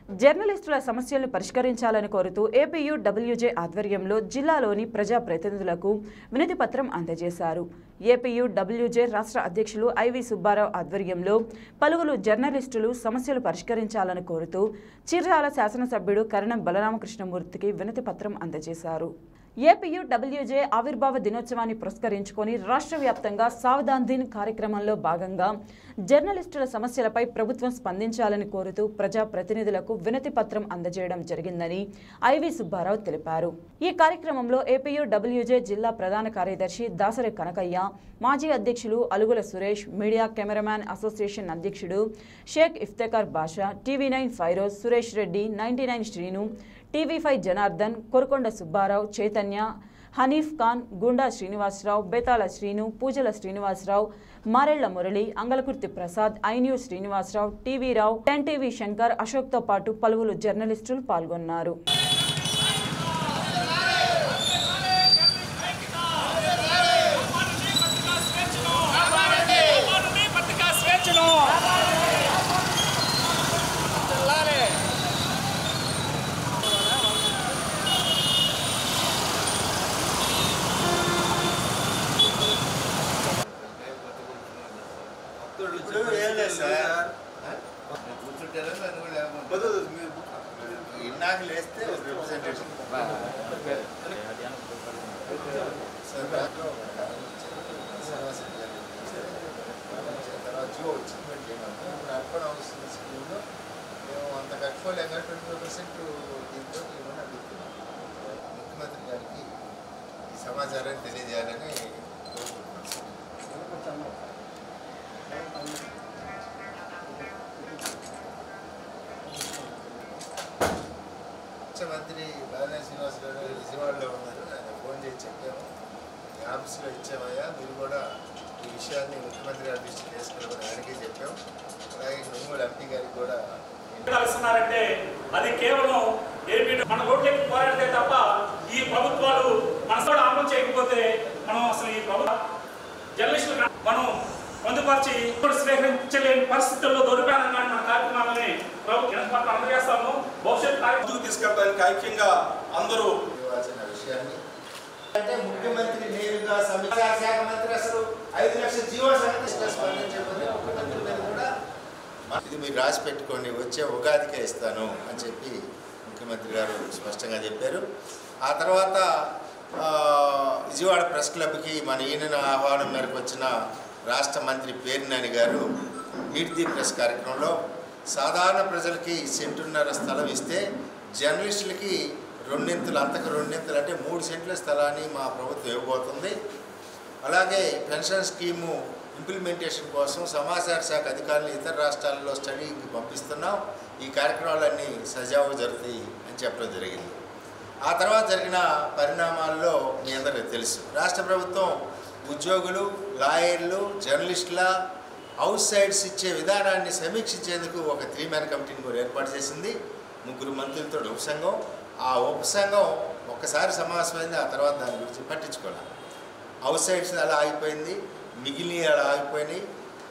జర్నలిస్టుల సమస్యలను పరిష్కరించాలని కోరుతూ ఏపీయూ డబ్ల్యూజే ఆధ్వర్యంలో జిల్లాలోని ప్రజా ప్రతినిధులకు వినతి పత్రం అందజేశారు ఏపీయూ డబ్ల్యూజే రాష్ట్ర అధ్యక్షులు ఐవి సుబ్బారావు ఆధ్వర్యంలో పలువురు జర్నలిస్టులు సమస్యలు పరిష్కరించాలని కోరుతూ చిర్రాల శాసనసభ్యుడు కరణం బలరామకృష్ణమూర్తికి వినతి పత్రం అందజేశారు ఏపీయూ డబ్ల్యూజే ఆవిర్భావ దినోత్సవాన్ని పురస్కరించుకొని రాష్ట్ర వ్యాప్తంగా సావధాన్ దిన్ కార్యక్రమంలో భాగంగా జర్నలిస్టుల సమస్యలపై ప్రభుత్వం స్పందించాలని కోరుతూ ప్రజా ప్రతినిధులకు వినతి పత్రం అందజేయడం జరిగిందని ఐవి సుబ్బారావు తెలిపారు ఈ కార్యక్రమంలో ఏపీయూ డబ్ల్యూజే జిల్లా ప్రధాన కార్యదర్శి దాసరి కనకయ్య మాజీ అధ్యక్షులు Alugula Suresh media cameraman association అధ్యక్షుడు Sheikh Iftekhar Basha TV nine Feroz Suresh Reddy ninety nine Srinu TV five Janardhan Korakonda Subbarao Chaitanya Hanif Khan Gunda Srinivasarao Betala Srinu Pujala Srinivasarao Marella Murali Angalakurthi Prasad iNews Srinivasarao TV Rao ten TV Shankar అశోక్తో పాటు పలువురు జర్నలిస్టులు పాల్గొన్నారు పత్రికా స్వేచ్ఛను ఇప్పుడు ఏం లేదు సార్ కూర్చుంటారా నన్ను కూడా లేకపోతే వద్దు, వద్దు, మీరు ఇన్నాక లేస్తే రిప్రజెంటేషన్ సార్ దాంట్లో సర్వసంఘ తర్వాత జియో వచ్చింది పెట్టి ఏమన్నా ఇప్పుడు అర్పణ హౌస్ స్కీమ్లో మేము అంత కట్టుకోలేం కానీ ట్వంటీ ఫైవ్ పర్సెంట్ దీంతో ఇవ్వని అడుగుతున్నాం ముఖ్యమంత్రి గారికి ఈ సమాచారాన్ని తెలియజేయాలని కోరుకుంటున్నాం సార్ ముఖ్యమంత్రి బాలినేని శ్రీనివాసరావు గారు విజయవాడలో ఉన్నారు ఆయన ఫోన్ చేసి చెప్పాము మీ ఆఫీస్లో ఇచ్చామయ్యా మీరు కూడా ఈ విషయాన్ని ముఖ్యమంత్రి గారి దృష్టికి తీసుకెళ్ళమని ఆయనకే చెప్పాం అలాగే నొంగోలు ఎంపీ గారికి కూడా కలుస్తున్నారంటే అది కేవలం ఏపీ మన రోడ్లకి పోరాడితే తప్ప ఈ ప్రభుత్వాలు మన కూడా అమలు చేయకపోతే మనం అసలు ఈ ప్రభుత్వ జర్నలిస్టులు మనం పొందుపరిచి ఇప్పుడు స్వీకరించలేని పరిస్థితుల్లో దొరికానని మన కార్యక్రమాలని ప్రభుత్వం పట్ల అందజేస్తాము భవిష్యత్ కార్య ముందుకు తీసుకెళ్ళడానికి ఐక్యంగా అందరూ ఇవ్వాల్సిన విషయాన్ని అంటే ముఖ్యమంత్రి నేరుగా సమీక్షా శాఖ మంత్రి అసలు ఐదు లక్షల జీవో సంఘటన స్పందించకపోతే ముఖ్యమంత్రి మీద కూడా ఇది మీరు రాసి పెట్టుకోండి వచ్చే ఉగాదికే ఇస్తాను అని చెప్పి ముఖ్యమంత్రి గారు స్పష్టంగా చెప్పారు ఆ తర్వాత ఆ, విజయవాడ ప్రెస్ క్లబ్కి మన ఈయన ఆహ్వానం మేరకు వచ్చిన రాష్ట్ర మంత్రి పేర్నాని గారు మీట్ ది ప్రెస్ కార్యక్రమంలో సాధారణ ప్రజలకి సెంటున్నర స్థలం ఇస్తే జర్నలిస్టులకి రెండింతలు అంతకు రెండింతలు అంటే మూడు సెంట్ల స్థలాన్ని మా ప్రభుత్వం ఇవ్వబోతుంది అలాగే పెన్షన్ స్కీము ఇంప్లిమెంటేషన్ కోసం సమాచార శాఖ అధికారులు ఇతర రాష్ట్రాల్లో స్టడీకి పంపిస్తున్నాం ఈ కార్యక్రమాలన్నీ సజావుగా జరుగుతాయి అని చెప్పడం జరిగింది ఆ తర్వాత జరిగిన పరిణామాల్లో మీ అందరికీ తెలుసు రాష్ట్ర ప్రభుత్వం ఉద్యోగులు లాయర్లు జర్నలిస్టుల అవుట్ సైడ్స్ ఇచ్చే విధానాన్ని సమీక్షించేందుకు ఒక త్రీ మ్యాన్ కమిటీని కూడా ఏర్పాటు చేసింది ముగ్గురు మంత్రులతో ఉపసంఘం ఆ ఉపసంఘం ఒక్కసారి సమావేశమైంది ఆ తర్వాత దాని గురించి పట్టించుకోవాలి అవుట్ సైడ్స్ అలా ఆగిపోయింది మిగిలిన అలా ఆగిపోయినాయి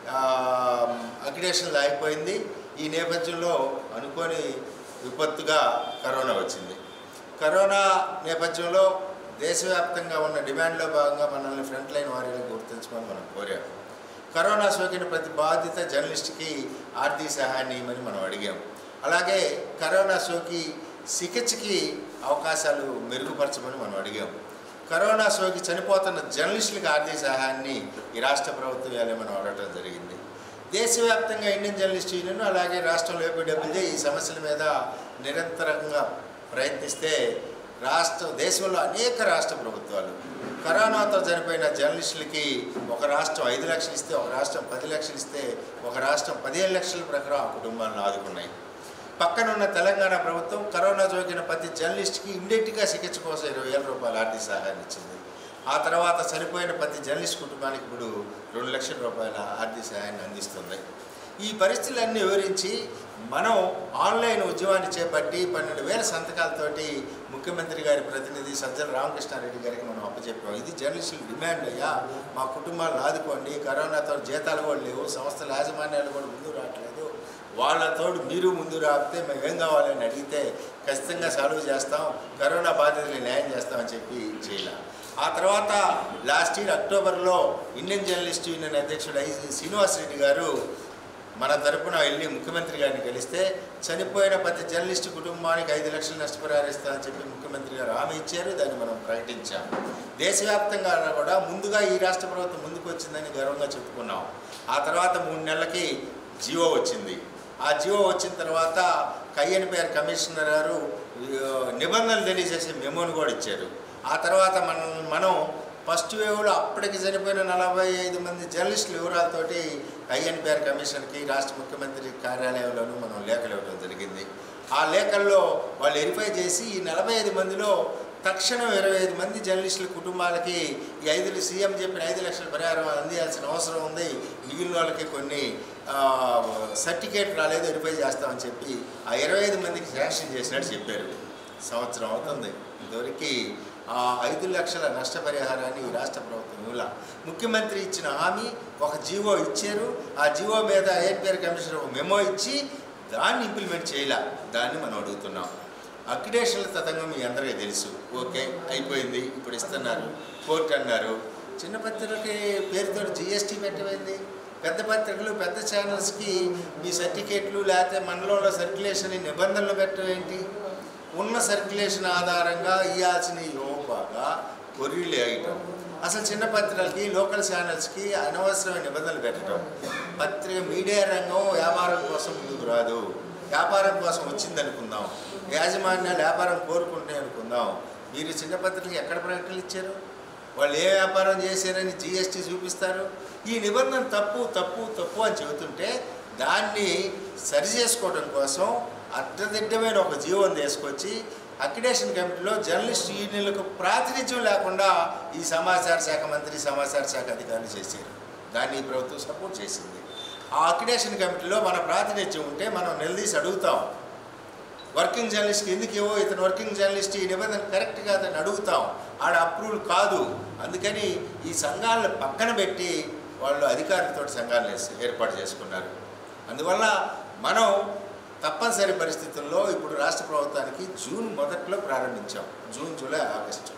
అక్రిడేషన్లు ఆగిపోయింది ఈ నేపథ్యంలో అనుకోని విపత్తుగా కరోనా వచ్చింది కరోనా నేపథ్యంలో దేశవ్యాప్తంగా ఉన్న డిమాండ్లో భాగంగా మనల్ని ఫ్రంట్ లైన్ వారీగా గుర్తించమని మనం కోరాం కరోనా సోకిన ప్రతి బాధిత జర్నలిస్ట్కి ఆర్థిక సహాయాన్ని ఇవ్వమని మనం అడిగాం అలాగే కరోనా సోకి చికిత్సకి అవకాశాలు మెరుగుపరచమని మనం అడిగాం కరోనా సోకి చనిపోతున్న జర్నలిస్టులకు ఆర్థిక సహాయాన్ని ఈ రాష్ట్ర ప్రభుత్వం ఇవ్వాలని మనం అడగడం జరిగింది దేశవ్యాప్తంగా ఇండియన్ జర్నలిస్ట్ యూనియన్ అలాగే రాష్ట్రంలో ఏపీడబ్ల్యూజే ఈ సమస్యల మీద నిరంతరంగా ప్రయత్నిస్తే రాష్ట్ర దేశంలో అనేక రాష్ట్ర ప్రభుత్వాలు కరోనాతో చనిపోయిన జర్నలిస్టులకి ఒక రాష్ట్రం ఐదు లక్షలు ఇస్తే ఒక రాష్ట్రం పది లక్షలు ఇస్తే ఒక రాష్ట్రం పదిహేను లక్షల ప్రకారం ఆ కుటుంబాలను ఆదుకున్నాయి పక్కనున్న తెలంగాణ ప్రభుత్వం కరోనా సోకిన ప్రతి జర్నలిస్ట్కి ఇండెక్ట్గా చికిత్స కోసం ఇరవై వేల రూపాయల ఆర్థిక సహాయాన్ని ఇచ్చింది ఆ తర్వాత చనిపోయిన ప్రతి జర్నలిస్ట్ కుటుంబానికి ఇప్పుడు రెండు లక్షల రూపాయల ఆర్థిక సహాయాన్ని అందిస్తుంది ఈ పరిస్థితులన్నీ వివరించి మనం ఆన్లైన్ ఉద్యమాన్ని చేపట్టి పన్నెండు వేల సంతకాలతోటి ముఖ్యమంత్రి గారి ప్రతినిధి సజ్జల రామకృష్ణారెడ్డి గారికి మనం అప్పచెప్పాం ఇది జర్నలిస్టుల డిమాండ్ అయ్యా మా కుటుంబాలను ఆదుకోండి కరోనాతో జీతాలు కూడా లేవు సంస్థల యాజమాన్యాలు కూడా ముందు రావట్లేదు వాళ్ళతోడు మీరు ముందు రాపితే మేము ఏం కావాలని అడిగితే ఖచ్చితంగా సాల్వ్ చేస్తాం కరోనా బాధితులు న్యాయం చేస్తామని చెప్పి చేయాల ఆ తర్వాత లాస్ట్ ఇయర్ అక్టోబర్లో ఇండియన్ జర్నలిస్ట్ యూనియన్ అధ్యక్షుడు ఐ శ్రీనివాస్ రెడ్డి గారు మన తరపున వెళ్ళి ముఖ్యమంత్రి గారిని కలిస్తే చనిపోయిన ప్రతి జర్నలిస్టు కుటుంబానికి ఐదు లక్షలు నష్టపరిహారిస్తామని చెప్పి ముఖ్యమంత్రి గారు హామీ ఇచ్చారు దాన్ని మనం ప్రకటించాం దేశవ్యాప్తంగా కూడా ముందుగా ఈ రాష్ట్ర ప్రభుత్వం ముందుకు వచ్చిందని గర్వంగా చెప్పుకున్నాం ఆ తర్వాత మూడు నెలలకి జియో వచ్చింది ఆ జియో వచ్చిన తర్వాత కయ్యనిపేరు కమిషనర్ గారు ఆ, నిబంధనలు తెలియజేసే మెమోని కూడా ఇచ్చారు ఆ తర్వాత మనం మనం ఫస్ట్ వేవ్లో అప్పటికి చనిపోయిన నలభై ఐదు మంది జర్నలిస్టుల వివరాలతోటి ఐఎన్పిఆర్ కమిషన్కి రాష్ట్ర ముఖ్యమంత్రి కార్యాలయంలోనూ మనం లేఖలు ఇవ్వడం జరిగింది ఆ లేఖల్లో వాళ్ళు వెరిఫై చేసి ఈ నలభై ఐదు మందిలో తక్షణం ఇరవై ఐదు మంది జర్నలిస్టుల కుటుంబాలకి ఈ ఐదు సీఎం చెప్పిన ఐదు లక్షల పరిహారం అందించాల్సిన అవసరం ఉంది మిగిలిన వాళ్ళకి కొన్ని సర్టిఫికేట్ రాలేదు వెరిఫై చేస్తామని చెప్పి ఆ ఇరవై ఐదు మందికి శాంక్షన్ చేసినట్టు చెప్పారు సంవత్సరం అవుతుంది ఇంతవరకు ఆ ఐదు లక్షల నష్టపరిహారాన్ని ఈ రాష్ట్ర ప్రభుత్వం ఇవ్వాల ముఖ్యమంత్రి ఇచ్చిన హామీ ఒక జీవో ఇచ్చారు ఆ జీవో మీద ఏపీఆర్ కమిషనర్ ఒక మెమో ఇచ్చి దాన్ని ఇంప్లిమెంట్ చేయలే దాన్ని మనం అడుగుతున్నాం అక్రిడేషన్ల తతంగం మీ అందరికీ తెలుసు ఓకే అయిపోయింది ఇప్పుడు ఇస్తున్నారు కోర్టు అన్నారు చిన్న పత్రికలకి పేరుతో జిఎస్టీ పెట్టమైంది పెద్ద పత్రికలు పెద్ద ఛానల్స్కి మీ సర్టిఫికేట్లు లేకపోతే మనలో సర్క్యులేషన్ నిబంధనలు పెట్టడం ఏంటి ఉన్న సర్క్యులేషన్ ఆధారంగా ఇవ్వాల్సిన యోపాగా కొర్రీలు వేయటం అసలు చిన్న పత్రికలకి లోకల్ ఛానల్స్కి అనవసరమైన నిబంధనలు పెట్టడం పత్రిక మీడియా రంగం వ్యాపారం కోసం ముందుకు రాదు వ్యాపారం కోసం వచ్చింది అనుకుందాం యాజమాన్యాలు వ్యాపారం కోరుకుంటున్నాయి అనుకుందాం మీరు చిన్న పత్రికలకు ఎక్కడ ప్రకటనలు ఇచ్చారు వాళ్ళు ఏ వ్యాపారం చేశారని జిఎస్టీ చూపిస్తారు ఈ నిబంధన తప్పు తప్పు తప్పు అని చెబుతుంటే దాన్ని సరి చేసుకోవడం కోసం అడ్డదిడ్డమైన ఒక జీవోని తీసుకొచ్చి అక్రిడేషన్ కమిటీలో జర్నలిస్ట్ యూనియన్లకు ప్రాతినిధ్యం లేకుండా ఈ సమాచార శాఖ మంత్రి సమాచార శాఖ అధికారులు చేశారు దాన్ని ఈ ప్రభుత్వం సపోర్ట్ చేసింది ఆ అక్రిడేషన్ కమిటీలో మన ప్రాతినిధ్యం ఉంటే మనం నిలదీసి అడుగుతాం వర్కింగ్ జర్నలిస్ట్కి ఎందుకు ఇవ్వో ఇతను వర్కింగ్ జర్నలిస్ట్ ఈ నిబంధన కరెక్ట్ కాదని అడుగుతాం ఆడ అప్రూవల్ కాదు అందుకని ఈ సంఘాలను పక్కన పెట్టి వాళ్ళు అధికారులతో సంఘాలు ఏర్పాటు చేసుకున్నారు అందువల్ల మనం తప్పనిసరి పరిస్థితుల్లో ఇప్పుడు రాష్ట్ర ప్రభుత్వానికి జూన్ మొదట్లో ప్రారంభించాం జూన్ జూలై ఆగస్టు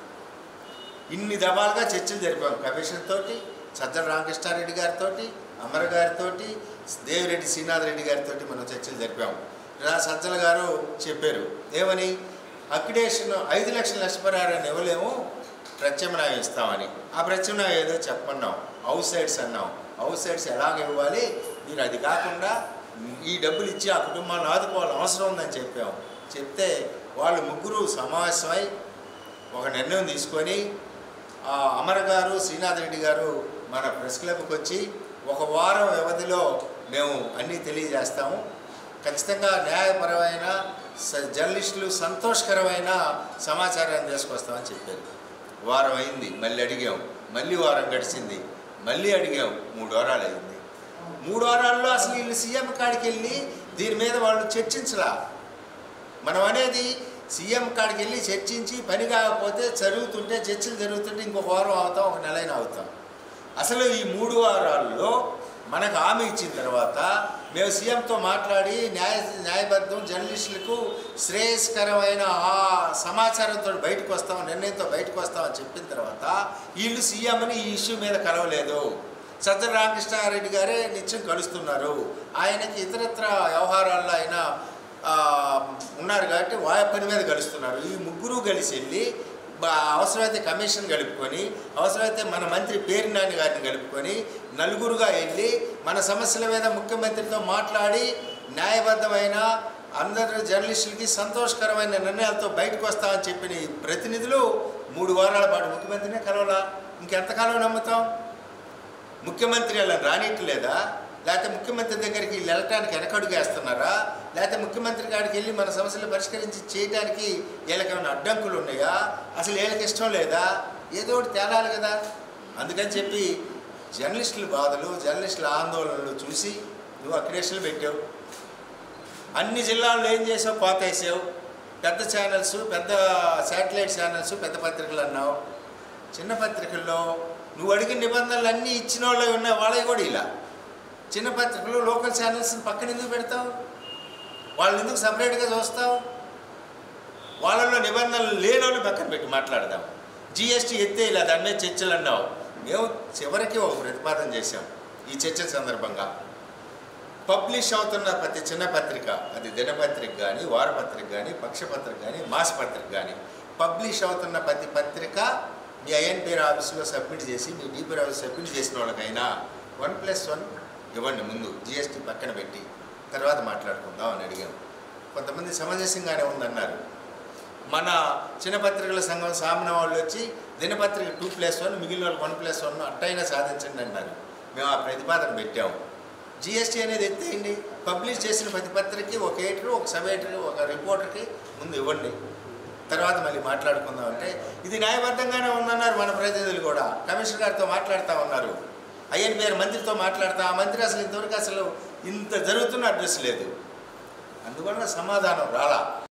ఇన్ని దఫాలుగా చర్చలు జరిపాం కమిషన్ తోటి సజ్జల రామకృష్ణారెడ్డి గారితో అమర గారితో దేవిరెడ్డి శ్రీనాథ్ రెడ్డి గారితో మనం చర్చలు జరిపాం రా సజ్జల గారు చెప్పారు ఏమని అక్రిడేషన్ ఐదు లక్షల నష్టపరిహారాన్ని ఇవ్వలేము ప్రత్యామ్నాయం ఇస్తామని ఆ ప్రత్యామ్నాయం ఏదో చెప్పన్నాం హౌస్ సైడ్స్ అన్నాం హౌస్ సైడ్స్ ఎలాగ ఇవ్వాలి మీరు అది కాకుండా ఈ డబ్బులు ఇచ్చి ఆ కుటుంబాన్ని ఆదుకోవాలని అవసరం ఉందని చెప్పాం చెప్తే వాళ్ళు ముగ్గురు సమావేశమై ఒక నిర్ణయం తీసుకొని ఆ అమర్ గారు శ్రీనాథ్ రెడ్డి గారు మన ప్రెస్ క్లబ్కి వచ్చి ఒక వారం వ్యవధిలో మేము అన్నీ తెలియజేస్తాము ఖచ్చితంగా న్యాయపరమైన స- జర్నలిస్టులు సంతోషకరమైన సమాచారాన్ని తీసుకొస్తామని చెప్పారు వారం అయింది మళ్ళీ అడిగాం మళ్ళీ వారం గడిచింది మళ్ళీ అడిగాం మూడు వారాలు అయింది మూడు వారాల్లో అసలు వీళ్ళు సీఎం కాడికి వెళ్ళి దీని మీద వాళ్ళు చర్చించలా మనం అనేది సీఎం కాడికి వెళ్ళి చర్చించి పని కాకపోతే జరుగుతుంటే చర్చలు జరుగుతుంటే ఇంకొక వారం అవుతాం ఒక నెలైనా అవుతాం అసలు ఈ మూడు వారాల్లో మనకు హామీ ఇచ్చిన తర్వాత మేము సీఎంతో మాట్లాడి న్యాయ న్యాయబద్ధం జర్నలిస్టులకు శ్రేయస్కరమైన ఆ సమాచారంతో బయటకు వస్తాం నిర్ణయంతో బయటకు వస్తామని చెప్పిన తర్వాత వీళ్ళు సీఎంని ఈ ఇష్యూ మీద కలవలేదు సజ్జల రామకృష్ణారెడ్డి గారే నిత్యం కలుస్తున్నారు ఆయనకి ఇతరత్ర వ్యవహారాల్లో ఆయన ఆ, ఉన్నారు కాబట్టి వాయ పని మీద కలుస్తున్నారు ఈ ముగ్గురు కలిసి వెళ్ళి బా- అవసరమైతే కమిషన్ కలుపుకొని అవసరమైతే మన మంత్రి పేరు నాని గారిని కలుపుకొని నలుగురుగా వెళ్ళి మన సమస్యల మీద ముఖ్యమంత్రితో మాట్లాడి న్యాయబద్ధమైన అందరు జర్నలిస్టులకి సంతోషకరమైన నిర్ణయాలతో బయటకు వస్తామని చెప్పిన ఈ ప్రతినిధులు మూడు వారాల పాటు ముఖ్యమంత్రినే కలవలా ఇంకెంతకాలం నమ్ముతాం ముఖ్యమంత్రి అలా రానిట్లేదా లేకపోతే ముఖ్యమంత్రి దగ్గరికి వీళ్ళు వెళ్ళటానికి వెనకడుగేస్తున్నారా లేకపోతే ముఖ్యమంత్రి కాడికి వెళ్ళి మన సమస్యలు పరిష్కరించి చేయడానికి వీళ్ళకి ఏమైనా అడ్డంకులు ఉన్నాయా అసలు వీళ్ళకి ఇష్టం లేదా ఏదో ఒకటి తేలాలి కదా అందుకని చెప్పి జర్నలిస్టుల బాధలు జర్నలిస్టుల ఆందోళనలు చూసి నువ్వు అక్రిడేషన్లు పెట్టావు అన్ని జిల్లాల్లో ఏం చేసావు కోత వేసావు పెద్ద ఛానల్స్ పెద్ద శాటిలైట్ ఛానల్స్ పెద్ద పత్రికలు అన్నావు చిన్న పత్రికల్లో నువ్వు అడిగిన నిబంధనలు అన్నీ ఇచ్చిన వాళ్ళే ఉన్నాయి వాళ్ళవి కూడా ఇలా చిన్న పత్రికలు లోకల్ ఛానల్స్ పక్కన ఎందుకు పెడతావు వాళ్ళని ఎందుకు సపరేట్గా చూస్తాం వాళ్ళలో నిబంధనలు లేని వాళ్ళు పక్కన పెట్టి మాట్లాడదాం జిఎస్టీ ఎత్తే ఇలా దాని మీద చర్చలు అన్నావు మేము చివరికి ఒక ప్రతిపాదన చేశాం ఈ చర్చ సందర్భంగా పబ్లిష్ అవుతున్న ప్రతి చిన్న పత్రిక అది దినపత్రిక కానీ వారపత్రిక కానీ పక్షపత్రిక కానీ మాసపత్రిక కానీ పబ్లిష్ అవుతున్న ప్రతి పత్రిక మీ ఐఎన్పిఆర్ ఆఫీస్లో సబ్మిట్ చేసి మీ డిపిఆర్ ఆఫీస్ సబ్మిట్ చేసిన వాళ్ళకైనా వన్ ప్లస్ వన్ ఇవ్వండి ముందు జిఎస్టీ పక్కన పెట్టి తర్వాత మాట్లాడుకుందాం అని అడిగాం కొంతమంది సమంజసంగానే ఉందన్నారు మన చిన్న పత్రికల సంఘం సామన వాళ్ళు వచ్చి దినపత్రిక టూ ప్లస్ వన్ మిగిలిన వాళ్ళు వన్ ప్లస్ వన్ అట్టయినా సాధించండి అన్నారు మేము ఆ ప్రతిపాదన పెట్టాము జిఎస్టీ అనేది ఎత్తేయండి పబ్లిష్ చేసిన ప్రతి పత్రికకి ఒక ఎడిటర్ ఒక సబ్ ఎడిటర్ ఒక రిపోర్టర్కి ముందు ఇవ్వండి తర్వాత మళ్ళీ మాట్లాడుకుందాం అంటే ఇది న్యాయబద్ధంగానే ఉందన్నారు మన ప్రతినిధులు కూడా కమిషనర్ గారితో మాట్లాడుతూ ఉన్నారు ఐఎన్పిఆర్ మంత్రితో మాట్లాడతా ఆ మంత్రి అసలు ఇంతవరకు అసలు ఇంత జరుగుతున్న అడ్రస్ లేదు అందువల్ల సమాధానం రాలా